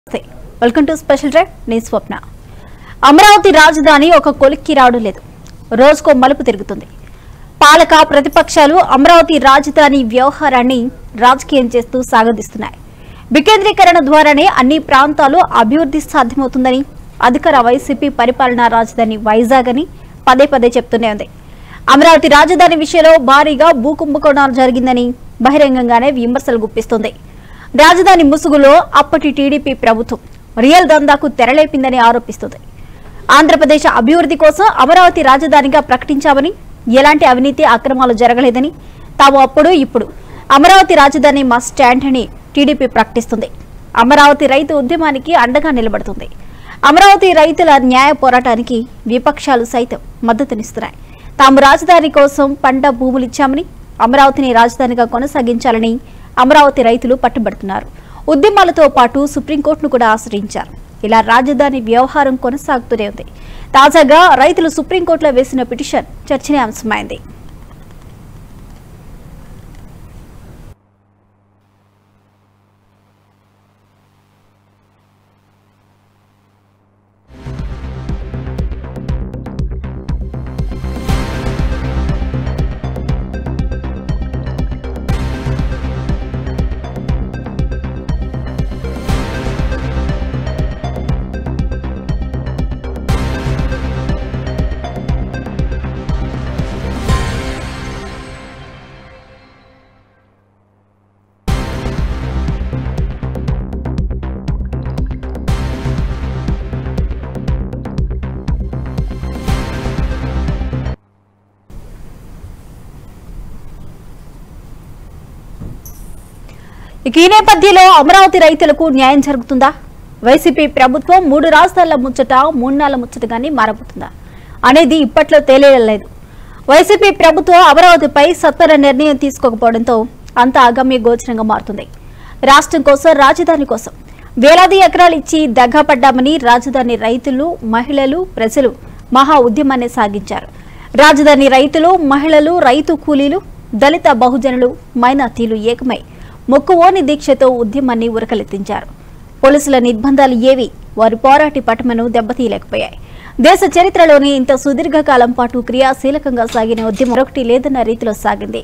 నమస్తే welcome to special drive నేను స్వప్న అమరావతి రాజధాని ఒక కొలిక్కి రావడం లేదు రోజుకో మలుపు తిరుగుతుంది పాలక ప్రతిపక్షాలు అమరావతి రాజధాని వ్యవహారాన్ని రాజకీయం చేస్తూ సాగదీస్తున్నాయి వికేంద్రీకరణ ద్వారానే అన్ని ప్రాంతాలు అభివృద్ధి సాధ్యమవుతుందని అధికార వైసీపీ పరిపాలనా రాజధాని వైజాగ్ అని పదే పదే చెప్తూనే ఉంది అమరావతి రాజధాని విషయంలో భారీగా భూకుంభకోణాలు జరిగిందని బహిరంగంగానే విమర్శలు గుప్పిస్తుంది రాజధాని ముసుగులో అప్పటి టీడీపీ ప్రభుత్వం రియల్ దందాకు తెరలేపిందని ఆరోపిస్తుంది ఆంధ్రప్రదేశ్ అభివృద్ధి కోసం అమరావతి రాజధానిగా ప్రకటించామని ఎలాంటి అవినీతి అక్రమాలు జరగలేదని తాము అప్పుడు ఇప్పుడు అమరావతి రాజధాని మా స్టాండ్ అని టీడీపీ ప్రకటిస్తుంది అమరావతి రైతు ఉద్యమానికి అండగా నిలబడుతుంది అమరావతి రైతుల న్యాయ పోరాటానికి విపక్షాలు సైతం మద్దతునిస్తున్నాయి తాము రాజధాని కోసం పంట భూములిచ్చామని అమరావతిని రాజధానిగా కొనసాగించాలని అమరావతి రైతులు పట్టుబడుతున్నారు ఉద్యమాలతో పాటు సుప్రీంకోర్టును కూడా ఆశ్రయించారు ఇలా రాజధాని వ్యవహారం కొనసాగుతూనే ఉంది తాజాగా రైతులు సుప్రీంకోర్టులో వేసిన పిటిషన్ చర్చనీయాంశమైంది ఇక ఈ నేపథ్యంలో అమరావతి రైతులకు న్యాయం జరుగుతుందా వైసీపీ ప్రభుత్వం మూడు రాష్ట్రాల ముచ్చట మూడు ముచ్చటగానే మారబోతుందా అనేది ఇప్పట్లో తేలియలేదు వైసీపీ ప్రభుత్వం అమరావతిపై సత్వర నిర్ణయం తీసుకోకపోవడంతో అంత అగమ్య గోచరంగా మారుతుంది రాష్ట్రం కోసం రాజధాని కోసం వేలాది ఎకరాలు ఇచ్చి దగ్గపడ్డామని రాజధాని రైతులు మహిళలు ప్రజలు మహా ఉద్యమాన్ని సాగించారు రాజధాని రైతులు మహిళలు రైతు కూలీలు దళిత బహుజనులు మైనార్టీలు ఏకమై మొక్కువోని దీక్షతో ఉద్యమాన్ని ఉరకలెత్తించారు పోలీసుల నిర్బంధాలు ఏవి వారి పోరాటి పటమను దెబ్బతీయలేకపోయాయి దేశ చరిత్రలోని ఇంత సుదీర్ఘకాలం పాటు క్రియాశీలకంగా సాగిన ఉద్యమం మరొకటి లేదన్న రీతిలో సాగింది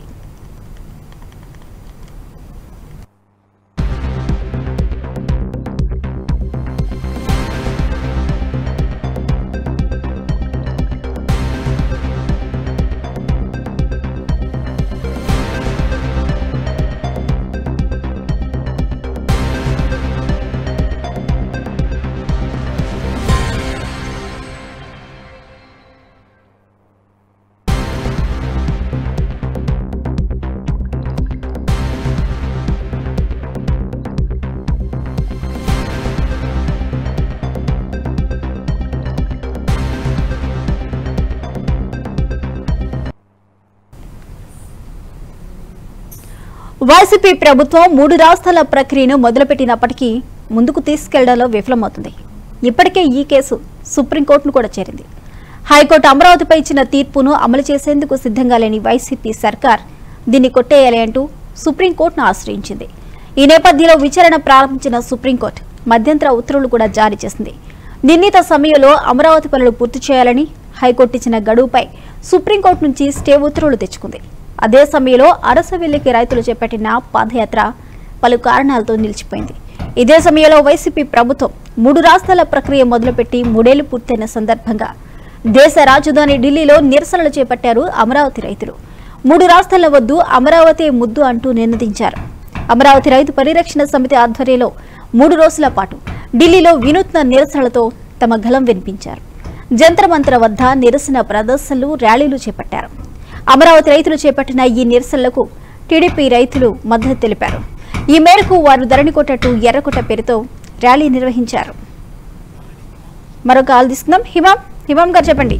వైసీపీ ప్రభుత్వం మూడు రాష్ట్రాల ప్రక్రియను మొదలుపెట్టినప్పటికీ ముందుకు తీసుకెళ్లడంలో విఫలమవుతుంది ఇప్పటికే ఈ కేసు సుప్రీంకోర్టును కూడా చేరింది హైకోర్టు అమరావతిపై ఇచ్చిన తీర్పును అమలు చేసేందుకు సిద్ధంగా లేని వైసీపీ సర్కార్ దీన్ని కొట్టేయాలి అంటూ సుప్రీంకోర్టును ఆశ్రయించింది ఈ నేపథ్యంలో విచారణ ప్రారంభించిన సుప్రీంకోర్టు మధ్యంతర ఉత్తర్వులు కూడా జారీ చేసింది నిర్ణీత సమయంలో అమరావతి పనులు పూర్తి చేయాలని హైకోర్టు ఇచ్చిన గడువుపై సుప్రీంకోర్టు నుంచి స్టే ఉత్తర్వులు తెచ్చుకుంది అదే సమయంలో అరసవెల్లికి రైతులు చేపట్టిన పాదయాత్ర పలు కారణాలతో నిలిచిపోయింది ఇదే సమయంలో వైసీపీ ప్రభుత్వం మూడు రాష్ట్రాల ప్రక్రియ మొదలుపెట్టి మూడేళ్లు పూర్తయిన సందర్భంగా దేశ రాజధాని ఢిల్లీలో నిరసనలు చేపట్టారు అమరావతి రైతులు మూడు రాష్ట్రాల వద్దు అమరావతి ముద్దు అంటూ నినదించారు అమరావతి రైతు పరిరక్షణ సమితి ఆధ్వర్యంలో మూడు రోజుల పాటు ఢిల్లీలో వినూత్న నిరసనలతో తమ గలం వినిపించారు జంతర్ మంత్ర వద్ద నిరసన ప్రదర్శనలు ర్యాలీలు చేపట్టారు అమరావతి రైతులు చేపట్టిన ఈ నిరసనలకు టీడీపీ రైతులు మద్దతు తెలిపారు ఈ మేరకు వారు ధరణికొట్టట్టు ఎర్రకొట్ట పేరుతో ర్యాలీ నిర్వహించారు మరొక కాల్ తీసుకుందాం హిమాం హిమాం గారు చెప్పండి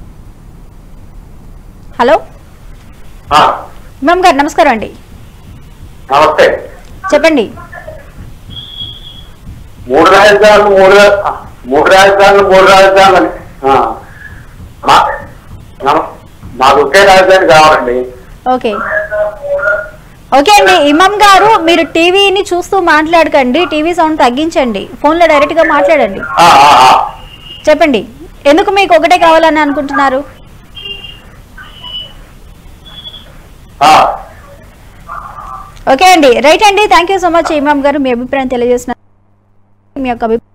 హలో ఆ, హిమాం గారు నమస్కారం అండి నమస్తే చెప్పండి మూడు రాజధానులు మూడు రా- ఆ, మూడు రాజధానులు మూడు రాజధానులు ఆ, మా- నమ- మాకు ఒకే రాజధాని కావాలండి ఓకే ఓకే అండి ఇమాం గారు మీరు టీవీని చూస్తూ మాట్లాడకండి టీవీ సౌండ్ తగ్గించండి ఫోన్లో డైరెక్ట్గా మాట్లాడండి ఆ, ఆ, ఆ. చెప్పండి ఎందుకు మీకు ఒకటే కావాలని అనుకుంటున్నారు ఆ. ఓకే అండి రైట్ అండి thank you so much Imam గారు మీ అభిప్రాయం తెలియజేసిన మీ యొక్క అభి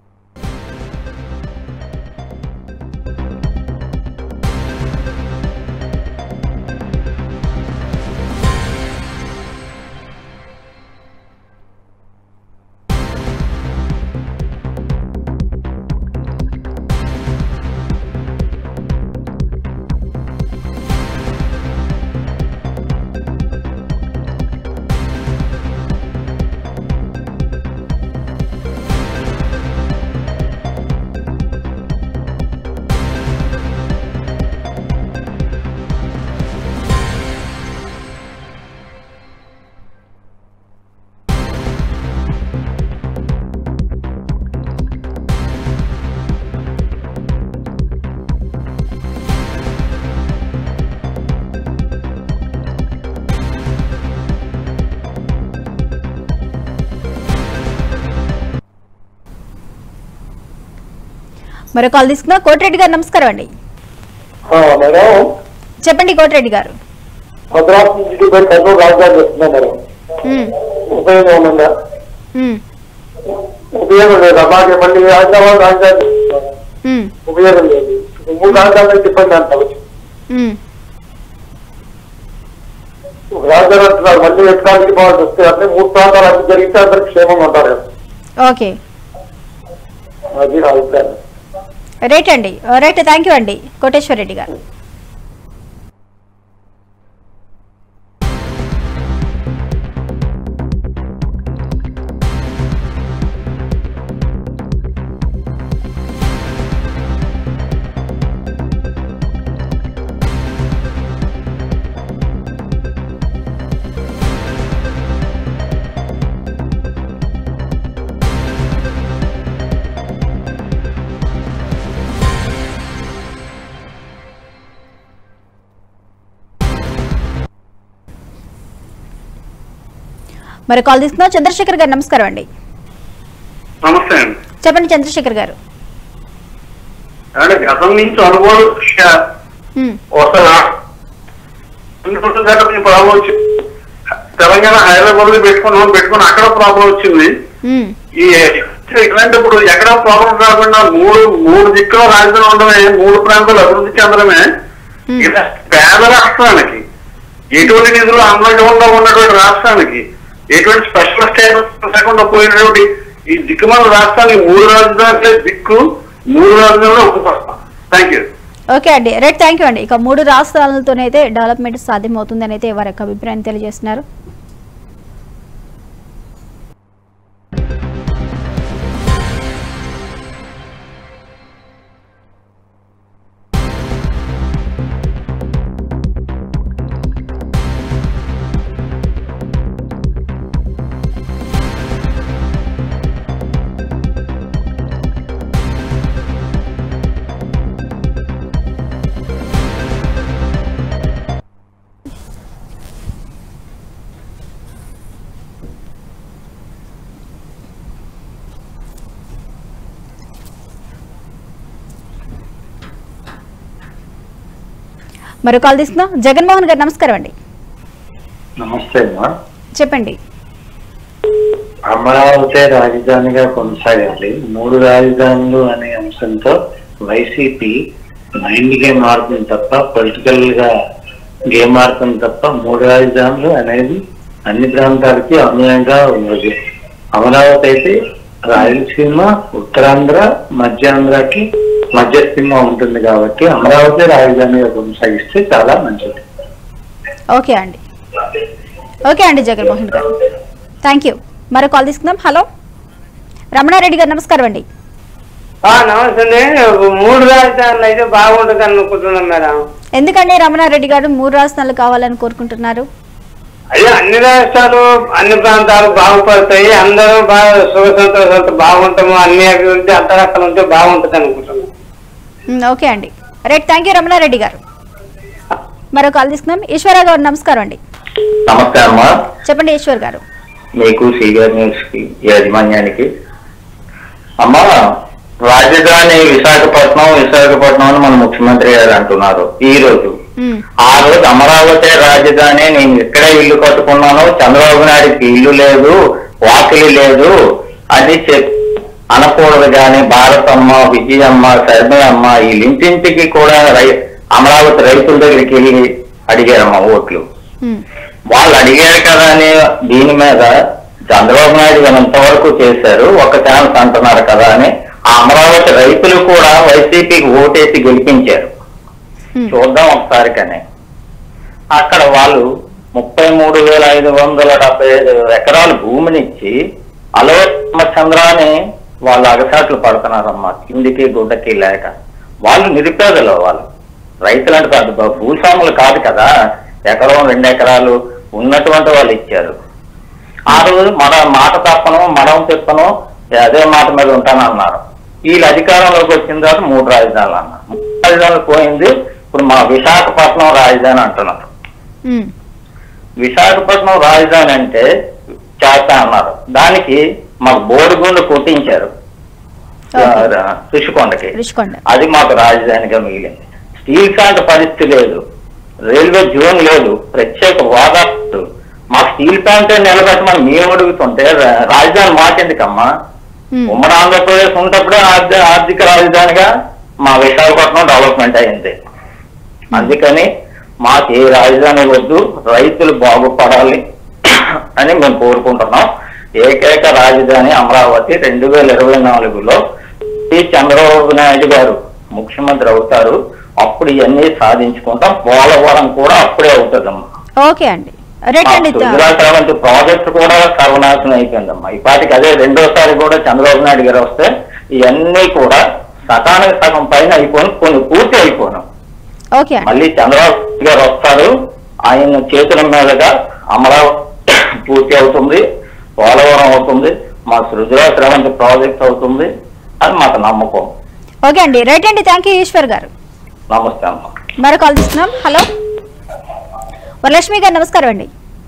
మరో కాల్ తీసుకున్నా కోటిరెడ్డి గారు నమస్కారం అండి ఆ, మేడం చెప్పండి కోటిరెడ్డి గారు భద్రాద్రి నుంచి పోయి కర్నూలు రాజధాని వస్తున్నా మేడం ఉమ్, ఉపయోగం ఉందా ఉమ్, ఉపయోగం లేదు అలాగే మళ్ళీ హైదరాబాద్ రాజధాని ఉమ్, ఉపయోగం లేదు మూడు రాజధానులు చెప్పండి అంటారు ఉమ్. ఒక రాజధాని అంటున్నారు మళ్ళీ ఎక్కడానికి బాగా వస్తే అంటే మూడు ప్రాంతాలు అన్ని జరిగితే అందరికి క్షేమంగా ఉంటారు కదా ఓకే అది నా అభిప్రాయం రైట్ అండి రైట్ థ్యాంక్ యూ అండి కోటేశ్వర్ రెడ్డి గారు మరి కాల్ తీసుకున్నా చంద్రశేఖర్ గారు నమస్కారం అండి నమస్తే అండి చెప్పండి చంద్రశేఖర్ గారు అంటే గతం నుంచి అనుభవం దృష్ట్యా ఉమ్, వస్తారా కొన్ని రోజుల దాకా కొంచెం ప్రాబ్లం వచ్చింది తెలంగాణ హైదరాబాద్ లో పెట్టుకున్నాం పెట్టుకుని అక్కడ ప్రాబ్లం వచ్చింది ఉమ్, ఈ ఇట్లాంటప్పుడు ఎక్కడ ప్రాబ్లం కాకుండా మూడు మూడు దిక్కుల రాజధాని ఉండడమే మూడు ప్రాంతాలు అభివృద్ధి చెందడమే Hmm. ఇలా పేద రాష్ట్రానికి ఎటువంటి నిధులు అందకుండా ఉన్నటువంటి రాష్ట్రానికి ఎటువంటి స్పెషల్ స్టేటస్ లేకుండా పోయినటువంటి ఈ దిక్కుమాల రాష్ట్రానికి మూడు రాజధానులే దిక్కు మూడు రాజధానులు ఒక థ్యాంక్ యూ ఓకే అండి రైట్ థ్యాంక్ యూ అండి ఇక మూడు రాష్ట్రాలతోనైతే డెవలప్మెంట్ సాధ్యమవుతుందని అయితే వారి యొక్క అభిప్రాయం తెలియజేస్తున్నారు మరో కాల్ తీసుకున్నా జగన్మోహన్ గారు నమస్కారం అండి నమస్తే అమ్మా చెప్పండి అమరావతి రాజధానిగా కొనసాగాలి మూడు రాజధానులు అనే అంశంతో వైసీపీ మైండ్ గేమ్ ఆడుతుంది తప్ప పొలిటికల్ గా గేమ్ ఆడుతుంది తప్ప మూడు రాజధానులు అనేది అన్ని ప్రాంతాలకి అన్వయంగా ఉన్నది అమరావతి అయితే రాయలసీమ ఉత్తరాంధ్ర మధ్యాంధ్రకి మధ్యస్థంగా ఉంటుంది కాబట్టి అమరావతి రాజధానిగా కొనసాగిస్తే చాలా మంచిది ఓకే అండి ఓకే అండి జగన్మోహన్ గారు థ్యాంక్ యూ మరో కాల్ తీసుకుందాం హలో రమణారెడ్డి గారు నమస్కారం అండి ఆ, నమస్తే అండి. మూడు రాజధానులు అయితే బాగుంటుంది అనుకుంటున్నాం మేడం ఎందుకండి రమణారెడ్డి గారు మూడు రాజధానులు కావాలని కోరుకుంటున్నారు అయ్యా అన్ని రాష్ట్రాలు అన్ని ప్రాంతాలు బాగుపడతాయి అందరూ బాగా సుఖ సంతోషాలతో బాగుంటాము అన్ని అభివృద్ధి అంతరక్కలు ఉంటే బాగుంటుంది అనుకుంటున్నాం మ్, ఓకే అండి రైట్ థ్యాంక్ యూ రమణారెడ్డి గారు మరో కాల్ తీసుకుందాం ఈశ్వర గారు నమస్కారం అండి నమస్తే అమ్మా చెప్పండి ఈశ్వర్ గారు మీకు సీనియర్ న్యూస్ కి యాజమాన్యానికి అమ్మా రాజధాని విశాఖపట్నం విశాఖపట్నం అని మన ముఖ్యమంత్రి గారు అంటున్నారు ఈ రోజు ఉమ్, ఆ రోజు అమరావతి రాజధాని నేను ఇక్కడే ఇల్లు కట్టుకున్నాను చంద్రబాబు నాయుడికి ఇల్లు లేదు వాకిలి లేదు అని చెప్ అనకూడదు కానీ భారతమ్మ విజయమ్మ శర్మయ్యమ్మ వీళ్ళింటింటికి కూడా రై అమరావతి రైతుల దగ్గరికి వెళ్ళి అడిగారమ్మ ఓట్లు ఉమ్, వాళ్ళు అడిగారు కదా అని దీని మీద చంద్రబాబు నాయుడు గారు ఎంతవరకు చేశారు ఒక ఛాన్స్ అంటున్నారు కదా అని ఆ అమరావతి రైతులు కూడా వైసీపీకి ఓటేసి గెలిపించారు ఉమ్, చూద్దాం ఒకసారి కానీ అక్కడ వాళ్ళు ముప్పై మూడు వేల ఐదు వందల డెబ్బై ఐదు ఎకరాల భూమినిచ్చి అలో చంద్రాన్ని వాళ్ళు అగసాట్లు పడుతున్నారమ్మా కిందికి గుడ్డకి లేక వాళ్ళు నిరుపేదలు వాళ్ళు రైతులు అంటే కాదు బా- భూస్వాములు కాదు కదా ఎకరం రెండు ఎకరాలు ఉన్నటువంటి వాళ్ళు ఇచ్చారు ఆ రోజు మన మాట తప్పను మనం తిప్పను అదే మాట మీద ఉంటానన్నారు వీళ్ళు అధికారంలోకి వచ్చిన తర్వాత మూడు రాజధానులు అన్నారు మూడు రాజధానులు పోయింది ఇప్పుడు మా విశాఖపట్నం రాజధాని అంటున్నారు ఉమ్, విశాఖపట్నం రాజధాని అంటే చేస్తా అన్నారు దానికి మాకు బోడిగుండు కొట్టించారు ఓకే. ఋషికొండకి రుషికొండ అది మాకు రాజధానిగా మిగిలింది స్టీల్ ప్లాంట్ పరిస్థితి లేదు రైల్వే జోన్ లేదు ప్రత్యేక హోదా లేదు. మాకు స్టీల్ ప్లాంట్ నిలబెట్టమని మేము అడుగుతుంటే రా- రాజధాని మాకెందుకమ్మా ఉమ్, ఉమ్మడి ఆంధ్రప్రదేశ్ ఉన్నప్పుడే ఆర్థిక ఆర్థిక రాజధానిగా మా విశాఖపట్నం డెవలప్మెంట్ అయింది అందుకని మాకు ఏ రాజధాని వద్దు రైతులు బాగుపడాలి అని మేము కోరుకుంటున్నాం ఏకైక రాజధాని అమరావతి రెండు వేల ఇరవై నాలుగులో ఈ చంద్రబాబు నాయుడు గారు ముఖ్యమంత్రి అవుతారు అప్పుడు ఇవన్నీ సాధించుకుంటాం పోలవరం కూడా అప్పుడే అవుతుందమ్మా ఓకే అండి రైట్ అండి త- గుజరాత్ వంటి ప్రాజెక్ట్ కూడా సర్వనాశనం అయిపోయిందమ్మా ఇప్పటికి అదే రెండోసారి కూడా చంద్రబాబు నాయుడు గారు వస్తే ఇవన్నీ కూడా సకానికి సగం పైన అయిపోను కొన్ని పూర్తి అయిపోను ఓకే అండి మళ్ళీ చంద్రబాబు నాయుడు గారు వస్తారు ఆయన చేతుల మీదుగా అమరావతి పూర్తి అవుతుంది పోలవరం అవుతుంది మా సృజలా వంటి ప్రాజెక్ట్ అవుతుంది అని మాకు నమ్మకం ఓకే అండి రైట్ అండి థ్యాంక్ యూ ఈశ్వర్ గారు నమస్తే అమ్మా మరో కాల్ తీసుకున్నాం హలో వరలక్ష్మి గారు నమస్కారం అండి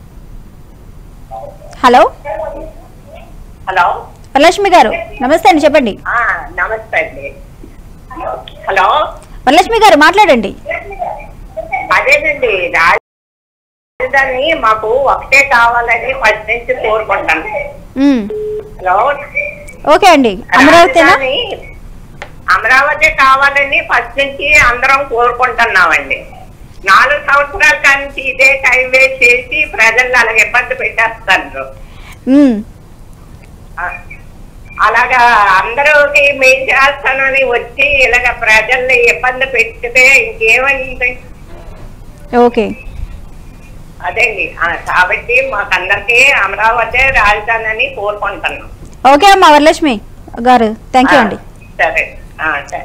హలో హలో వరలక్ష్మి గారు నమస్తే అండి చెప్పండి ఆ, నమస్తే అండి హలో వరలక్ష్మి గారు మాట్లాడండి అదేనండి రాజధాని మాకు ఒకటే కావాలని ఫస్ట్ నుంచి కోరుకుంటాను ఉమ్, హలో ఓకే అండి అమరావతినా రాజధాని అమరావతి కావాలని ఫస్ట్ నుంచి అందరం కోరుకుంటున్నామండి నాలుగు సంవత్సరాల కానీ ఇదే టైం వేస్ట్ చేసి ప్రజల్ని అలాగ ఇబ్బంది పెట్టేస్తారు ఉమ్, ఆ, అలాగా అందరికి మేం చేస్తానని వచ్చి ఇలాగ ప్రజల్ని ఇబ్బంది పెట్టితే ఇంకేమైంది ఓకే అదేండి ఆ, కాబట్టి మాకందరికి అమరావతి రాజధాని అని కోరుకుంటున్నాం ఓకే అమ్మా వరలక్ష్మి గారు థ్యాంక్ యూ అండి ఆ, సరే ఆ, సరే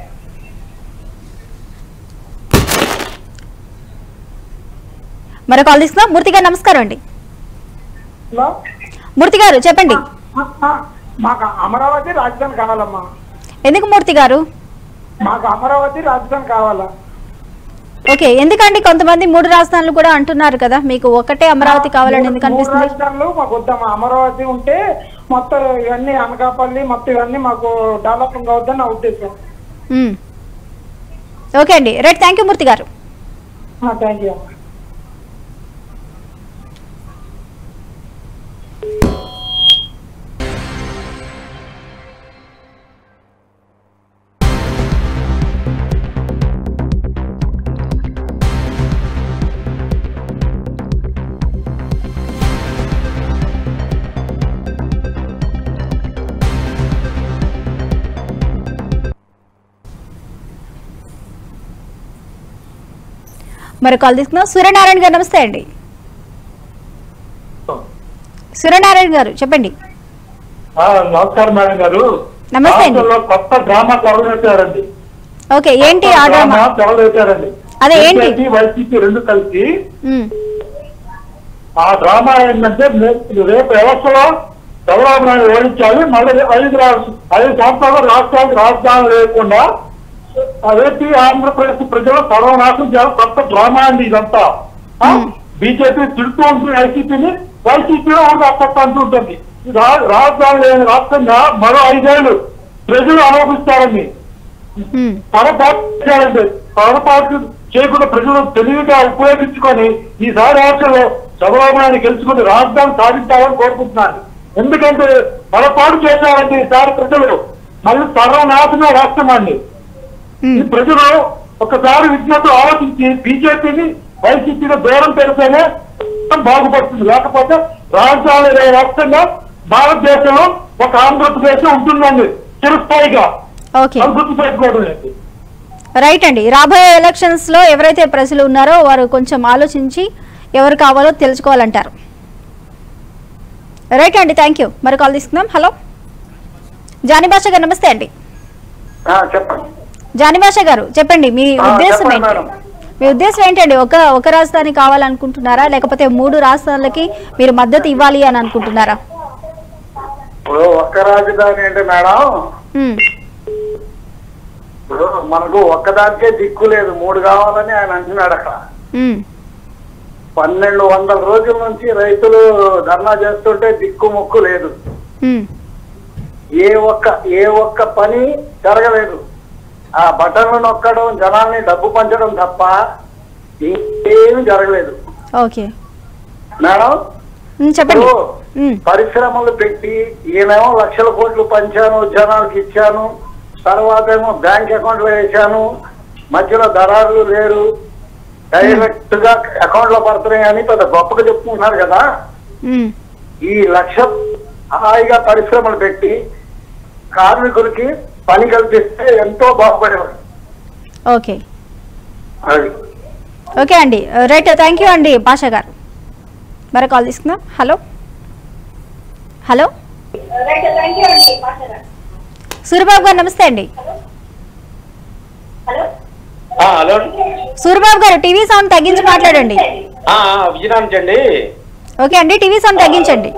మరో కాల్ తీసుకున్నాం మూర్తి గారు నమస్కారం అండి హలో మూర్తి గారు చెప్పండి ఆ, ఆ, మాకు అమరావతి రాజధాని కావాలమ్మా ఎందుకు మూర్తి గారు మాకు అమరావతి రాజధాని కావాలా ఓకే ఎందుకండి కొంతమంది మూడు రాజధానులు కూడా అంటున్నారు కదా మీకు ఒకటే అమరావతి కావాలని ఎందుకు మూడు అనిపిస్తుంది రాజధానులు మాకు వద్దమ్మా అమరావతి ఉంటే మొత్తం ఇవన్నీ అనకాపల్లి మొత్తం ఇవన్నీ మాకు డెవలప్మెంట్ అవుద్దని నా ఉద్దేశం ఉమ్. ఓకే అండి రైట్ థ్యాంక్ యూ మూర్తి గారు థ్యాంక్ యూ మరో కాల్ తీసుకుందాం సూర్యనారాయణ గారు నమస్తే అండి సూర్యనారాయణ గారు చెప్పండి నమస్కారం మేడం గారు నమస్తే అండి. రాష్ట్రంలో కొత్త డ్రామా తెరలేశారండి ఓకే ఏంటి ఆ డ్రామా తెరలేశారండి అదే ఏంటి? BJP, వైసీపీ రెండు కలిసి ఉమ్, ఆ డ్రామా ఏంటంటే మే- రేపు వ్యవస్థలో చంద్రబాబు నాయుడు ఓడించాలి మళ్ళీ ఐదు రాష్ట్ర ఐదు సంవత్సరాలు రాష్ట్రానికి రాజధాని లేకుండా ఏపీ ఆంధ్రప్రదేశ్ ప్రజలు సర్వనాశనం చేయాలి కొత్త డ్రామా అండి ఇదంతా ఆ? బీజేపీ తిడుతూ ఉంటుంది వైసీపీని వైసీపీ అప్పట్ అంటూ ఉంటుంది ఈ రా- రాజధాని లేని రాష్ట్రంగా మరో ఐదేళ్లు ప్రజలు అనుభవిస్తారని ఉమ్, పొరపాటు చేయాలంటే పొరపాటు చేయకుండా ప్రజలు తెలివిగా ఉపయోగించుకొని ఈసారి ఎలక్షన్లో చంద్రబాబు నాయుడు గెలుచుకుని రాజధాని సాధించాలని కోరుకుంటున్నాను ఎందుకంటే పొరపాటు చేశారంటే ఈసారి ప్రజలు మళ్ళీ సర్వనాశనం రాష్ట్రమాన్ని ఈ ఉమ్, ప్రజలు ఒకసారి విజ్ఞత ఆలోచించి బీజేపీని వైసీపీని దూరం పెడితేనే బాగుపడుతుంది లేకపోతే రాజధాని లేని రాష్ట్రంగా భారతదేశంలో ఒక ఆంధ్రప్రదేశ్ ఉంటుందండి చిరస్థాయిగా ఓకే అది గుర్తుపెట్టుకోవడం లేదు రైట్ అండి రాబోయే ఎలక్షన్స్ లో ఎవరైతే ప్రజలు ఉన్నారో వారు కొంచెం ఆలోచించి ఎవరు కావాలో తెలుసుకోవాలంటారు రైట్ అండి థ్యాంక్ యూ మరి కాల్ తీసుకుందాం హలో జానీ భాష గారు నమస్తే అండి చెప్పండి జానీ భాష గారు చెప్పండి మీ ఆ, ఉద్దేశం చెప్పండి ఏంటి మేడం. మీ ఉద్దేశం ఏంటండి ఒక ఒక రాజధాని కావాలనుకుంటున్నారా లేకపోతే మూడు రాజధానులకి మీరు మద్దతు ఇవ్వాలి అని అనుకుంటున్నారా ఇప్పుడు ఒక్క రాజధాని అంటే మేడం ఉమ్, ఇప్పుడు మనకు ఒక్కదానికే దిక్కు లేదు మూడు కావాలని ఆయన అంటున్నాడు అక్కడ ఉమ్, పన్నెండు వందల రోజుల నుంచి రైతులు ధర్నా చేస్తుంటే దిక్కు ముక్కు లేదు ఉమ్, ఏ ఒక్క ఏ ఒక్క పని జరగలేదు ఆ బటన్లు నొక్కడం జనాల్ని డబ్బు పంచడం తప్ప ఇంకేమీ జరగలేదు ఓకే మేడం ఉమ్, చెప్పండి ఇప్పుడు ఉమ్, పరిశ్రమలు పెట్టి ఈయనేమో లక్షల కోట్లు పంచాను జనాలకు ఇచ్చాను తర్వాత ఏమో బ్యాంక్ అకౌంట్ లో వేశాను మధ్యలో దళారులు లేరు డైరెక్ట్ గా అకౌంట్ లో పడుతున్నాయి అని పెద్ద గొప్పగా చెప్పుకుంటున్నారు కదా ఉమ్, ఈ లక్ష హాయిగా పరిశ్రమలు పెట్టి కార్మికులకి పని కల్పిస్తే ఎంతో బాగుపడేవారు ఓకే అది ఓకే అండి రైట్ థ్యాంక్ యూ అండి భాష గారు మరి కాల్ తీసుకుందాం హలో హలో సూర్యబాబు గారు నమస్తే అండి హలో సూర్యబాబు గారు టీవీ సౌండ్ తగ్గించి మాట్లాడండి విజయనాథ్ అండి ఓకే అండి టీవీ సౌండ్ తగ్గించండి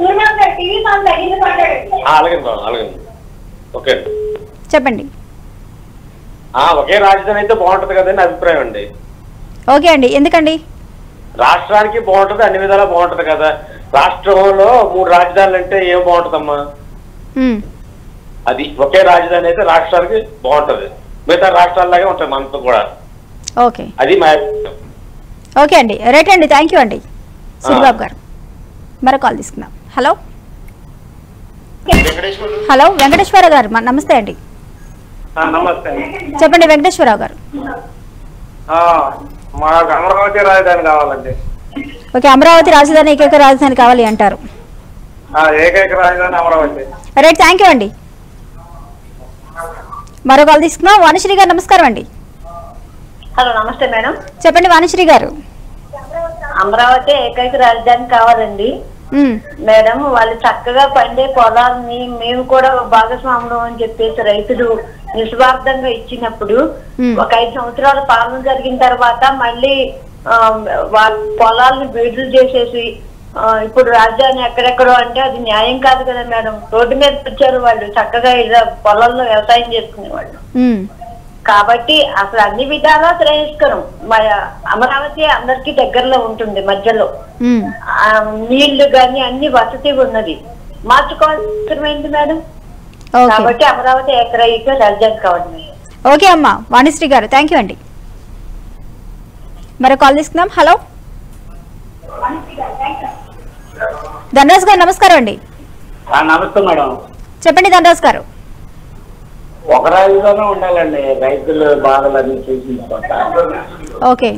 అలాగే అలాగే ఓకే అండి చెప్పండి ఆ, ఒకే రాజధాని అయితే బాగుంటది కదండి అభిప్రాయం అండి ఓకే అండి ఎందుకండి రాష్ట్రానికి బాగుంటది అన్ని విధాలా బాగుంటది కదా రాష్ట్రంలో మూడు రాజధానులు అంటే ఏం బాగుంటదమ్మా ఉమ్, అది ఒకే రాజధాని అయితే రాష్ట్రానికి బాగుంటది మిగతా రాష్ట్రాల్లాగే ఉంటుంది మనతో కూడా ఓకే అది మా అభిప్రాయం. ఓకే అండి రైట్ అండి థ్యాంక్ యూ అండి సూర్యబాబు గారు మరి కాల్ తీసుకుందాం హలో హలో వెంకటేశ్వర గారు మ- నమస్తే అండి నమస్తే చెప్పండి వెంకటేశ్వరరావు గారు మాకు అమరావతి రాజధాని కావాలండి ఓకే అమరావతి రాజధాని ఏకైక రాజధాని కావాలి అంటారు ఏకైక రాజధాని అమరావతి రైట్ థ్యాంక్ యూ అండి మరో కాల్ తీసుకుందాం వాణిశ్రీ గారు నమస్కారం అండి హలో నమస్తే మేడం చెప్పండి వాణిశ్రీ గారు అమరావతి ఏకైక రాజధాని కావాలండి ఉమ్, మేడం వాళ్ళు చక్కగా పండే పొలాలని మేము కూడా భాగస్వాములు అని చెప్పేసి రైతులు నిస్వార్థంగా ఇచ్చినప్పుడు Hmm. ఒక ఐదు సంవత్సరాల పాలన జరిగిన తర్వాత మళ్ళీ ఆ, వాళ్ళ పొలాలను బీడులు చేసేసి ఆ, ఇప్పుడు రాజధాని ఎక్కడెక్కడో అంటే అది న్యాయం కాదు కదా మేడం రోడ్డు మీద వచ్చారు వాళ్ళు చక్కగా ఇలా పొలాల్లో వ్యవసాయం చేసుకునే వాళ్ళు ఉమ్, కాబట్టి అసలు అన్ని విధాలా శ్రేయస్కరం మన అమరావతి అందరికీ దగ్గరలో ఉంటుంది మధ్యలో ఉమ్, ఆ, నీళ్లు గాని అన్ని వసతి ఉన్నది మార్చుకోవాల్సింది మేడం ఓకే కాబట్టి అమరావతి ఏకరైక రాజధాని కావాలి మేడం ఓకే అమ్మా వాణిశ్రీ గారు థ్యాంక్ యూ అండి మరో కాల్ తీసుకుందాం హలో ధనరాజ్ గారు నమస్కారం అండి నమస్తే మేడం చెప్పండి ధనరాజ్ గారు ఒక రాజులోనే ఉండాలండి రైతులు బాధలన్నీ చూసిన చోట ఓకే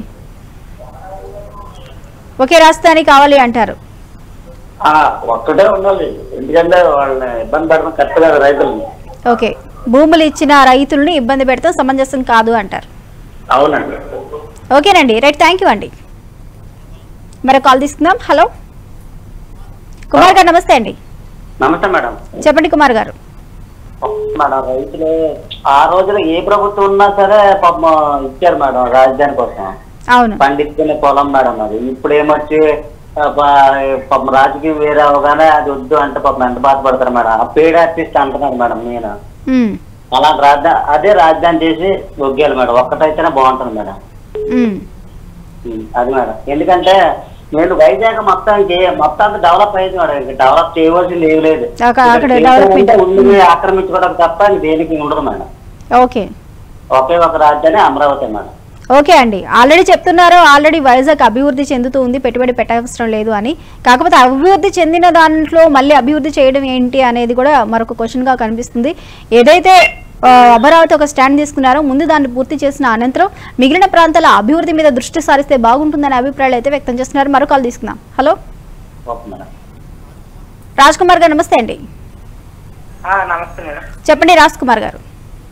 ఒకే రాజధాని కావాలి అంటారు ఆ, ఒక్కటే ఉండాలి ఎందుకంటే వాళ్ళని ఇబ్బంది పెట్టడం కరెక్ట్ కాదు రైతుల్ని ఓకే భూములు ఇచ్చిన రైతుల్ని ఇబ్బంది పెడతాం సమంజసం కాదు అంటారు అవునండి ఓకేనండి రైట్ థ్యాంక్ యూ అండి మరి కాల్ తీసుకుందాం హలో కుమార్ గారు నమస్తే అండి నమస్తే మేడం చెప్పండి కుమార్ గారు మేడం రైతులు ఆ రోజులో ఏ ప్రభుత్వం ఉన్నా సరే పాపం ఇచ్చారు మేడం రాజధాని కోసం అవును పండించుకునే పొలం మేడం అది ఇప్పుడు ఏమొచ్చి ఆ, ప- పాపం రాజకీయం వేరే అవగానే అది వద్దు అంటే పాపం ఎంత బాధపడతారు మేడం ఆ పేడ్ ఆర్టిస్ట్ అంటున్నారు మేడం నేను ఉమ్, అలాంటి రాజధాని అదే రాజధాని చేసి ఒగ్గేయాలి మేడం ఒక్కటైతేనే బాగుంటుంది మేడం ఉమ్, ఉం, అది మేడం ఎందుకంటే నేను వైజాగ్ మొత్తానికి మొత్తం అంతా డెవలప్ అయింది మేడం ఇంకా డెవలప్ చేయవలసింది ఏమి లేదు అక్కడ- అక్కడ ఇక్కడ డెవలప్మెంట్. చేసేదంతా ఉండి ఆక్రమించుకోవడం తప్ప ఇంక దేనికి ఉండదు మేడం ఓకే ఒకే ఒక రాజధాని అమరావతి మేడం ఓకే అండి ఆల్రెడీ చెప్తున్నారు ఆల్రెడీ వైజాగ్ అభివృద్ధి చెందుతూ ఉంది పెట్టుబడి పెట్టవసరం లేదు అని కాకపోతే అభివృద్ధి చెందిన దాంట్లో మళ్ళీ అభివృద్ధి చేయడం ఏంటి అనేది కూడా మరొక క్వశ్చన్ గా కనిపిస్తుంది ఏదైతే ఆ, అమరావతి ఒక స్టాండ్ తీసుకున్నారో ముందు దాన్ని పూర్తి చేసిన అనంతరం మిగిలిన ప్రాంతాల అభివృద్ధి మీద దృష్టి సారిస్తే బాగుంటుందనే అభిప్రాయాలు అయితే వ్యక్తం చేస్తున్నారు మరో కాల్ తీసుకుందాం hello okay madam Raj Kumar గారు నమస్తే అండి నమస్తే మేడం చెప్పండి రాజ్ కుమార్ గారు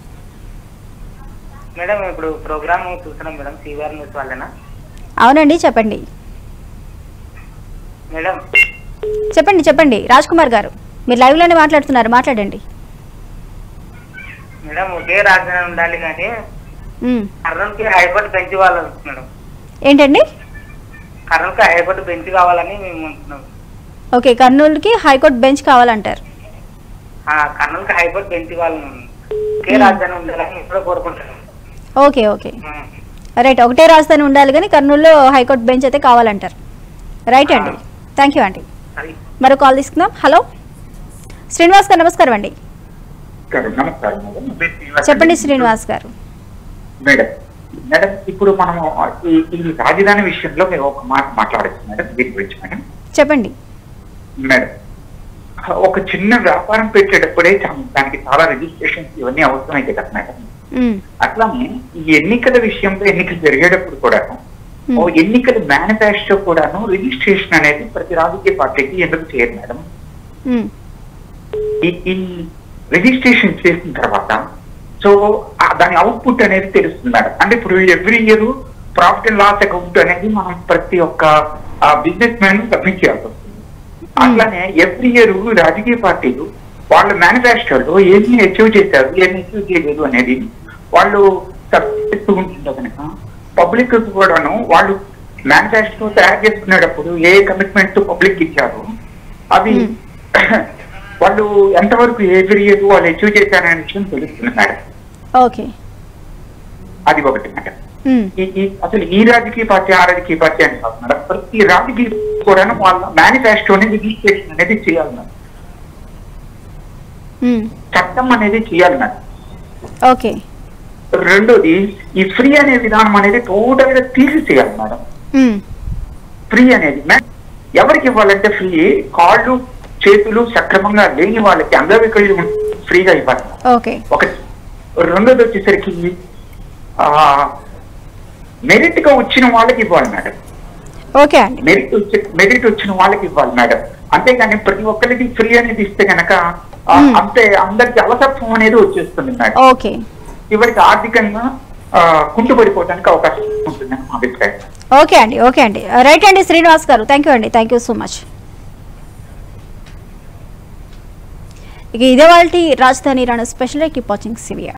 మేడం ఇప్పుడు ప్రోగ్రామ్ చూస్తున్నాం మేడం సివిఆర్ న్యూస్ వాళ్ళేనా అవునండి చెప్పండి మేడం చెప్పండి చెప్పండి రాజ్ కుమార్ గారు మీరు లైవ్ లోనే మాట్లాడుతున్నారు మాట్లాడండి మేడం ఒకే రాజధాని ఉండాలి కానీ ఉమ్. కర్నూలుకి హైకోర్టు బెంచ్ కావాలని మేడం ఏంటండి కర్నూలుకి హైకోర్టు బెంచ్ కావాలని మేము ఉంటున్నాం ఓకే కర్నూలుకి హైకోర్టు బెంచ్ కావాలంటారు ఆ, కర్నూలుకి హైకోర్టు బెంచ్ కావాలని ఉంది. ఒకే రాజధాని ఉండాలని ఇప్పుడు కోరుకుంటున్నాం ఓకే ఓకే రైట్ ఒకటే రాజధాని ఉండాలి కానీ కర్నూలులో హైకోర్టు బెంచ్ అయితే కావాలంటారు రైట్ అండి థ్యాంక్ యూ అండి అది మరో కాల్ తీసుకుందాం హలో శ్రీనివాస్ గారు నమస్కారం అండి నమస్కారం మేడం నా పేరు శ్రీనివాస్ చెప్పండి అండి. శ్రీనివాస్ గారు మేడం మేడం ఇప్పుడు మనము ఈ ఈ రాజధాని విషయంలో మేము ఒక మాట మాట్లాడచ్చు మేడం దీని గురించి మేడం చెప్పండి మేడం ఒక చిన్న వ్యాపారం పెట్టేటప్పుడే చా- దానికి చాలా రిజిస్ట్రేషన్స్ ఇవన్నీ అవసరమైతే కదా మేడం ఉమ్, అట్లానే ఈ ఎన్నికల విషయంలో ఎన్నికలు జరిగేటప్పుడు కూడా ఓ ఎన్నికల మేనిఫెస్టో కూడాను రిజిస్ట్రేషన్ అనేది ప్రతి రాజకీయ పార్టీకి ఎందుకు చేయరు మేడం ఉమ్, ఈ ఈ రిజిస్ట్రేషన్ చేసిన తర్వాత సో ఆ దాని అవుట్పుట్ అనేది తెలుస్తుంది మేడం అంటే ఇప్పుడు every year profit and loss account అనేది మనం ప్రతి ఒక్క బిజినెస్ మ్యాన్ సబ్మిట్ చేయాల్సి వస్తుంది అట్లానే ఎవ్రీ ఇయర్ రాజకీయ పార్టీలు వాళ్ళ మేనిఫెస్టోలో ఏమి అచీవ్ చేశారు ఏమి అచీవ్ చేయలేదు అనేది వాళ్ళు సబ్మిట్ చేస్తూ ఉంటుందో కనుక పబ్లిక్ కూడాను వాళ్ళు మేనిఫెస్టో తయారు చేసుకునేటప్పుడు ఏ కమిట్మెంట్ పబ్లిక్ ఇచ్చారు అవి వాళ్ళు ఎంతవరకు ఎవ్రీ ఇయర్ వాళ్ళు అచీవ్ చేశారనే విషయం తెలుస్తుంది మేడం ఓకే అది ఒకటి మేడం ఉమ్, ఈ- ఈ అసలు ఈ రాజకీయ పార్టీ ఆ రాజకీయ పార్టీ అని కాదు మేడం ప్రతి రాజకీయ కూడా వాళ్ళ మేనిఫెస్టోని రిజిస్ట్రేషన్ అనేది చేయాలి మేడం ఉమ్, చట్టం అనేది చేయాలి మేడం ఓకే రెండోది ఈ ఫ్రీ అనే విధానం అనేది టోటల్ గా తీసేసేయాలి మేడం ఉమ్, ఫ్రీ అనేది మేడం ఎవరికి ఇవ్వాలంటే ఫ్రీ కాళ్ళు చేతులు సక్రమంగా లేని వాళ్ళకి అంగవికల్యం ఫ్రీగా ఇవ్వాలి ఓకే ఒకటి రెండోది వచ్చేసరికి ఆ మెరిట్ గా వచ్చిన వాళ్ళకి ఇవ్వాలి మేడం ఓకే అండి మెరిట్ వచ్చి మెరిట్ వచ్చిన వాళ్ళకి ఇవ్వాలి మేడం అంతేగాని ప్రతి ఒక్కరికి ఫ్రీ అనేది ఇస్తే గనక ఆ, అంతే అందరికి అలసత్వం అనేది వచ్చేస్తుంది మేడం ఓకే చివరికి ఆర్థికంగా ఆ, కుంటుపడిపోవడానికి అవకాశం ఉంటుందని మా అభిప్రాయం ఓకే అండి ఓకే అండి రైట్ అండి శ్రీనివాస్ గారు థ్యాంక్ యూ అండి థ్యాంక్ యూ సో మచ్ ఇక ఇదే వాళ్ళ రాజధాని రాణ స్పెషల్ కీప్ వాచింగ్ సివియా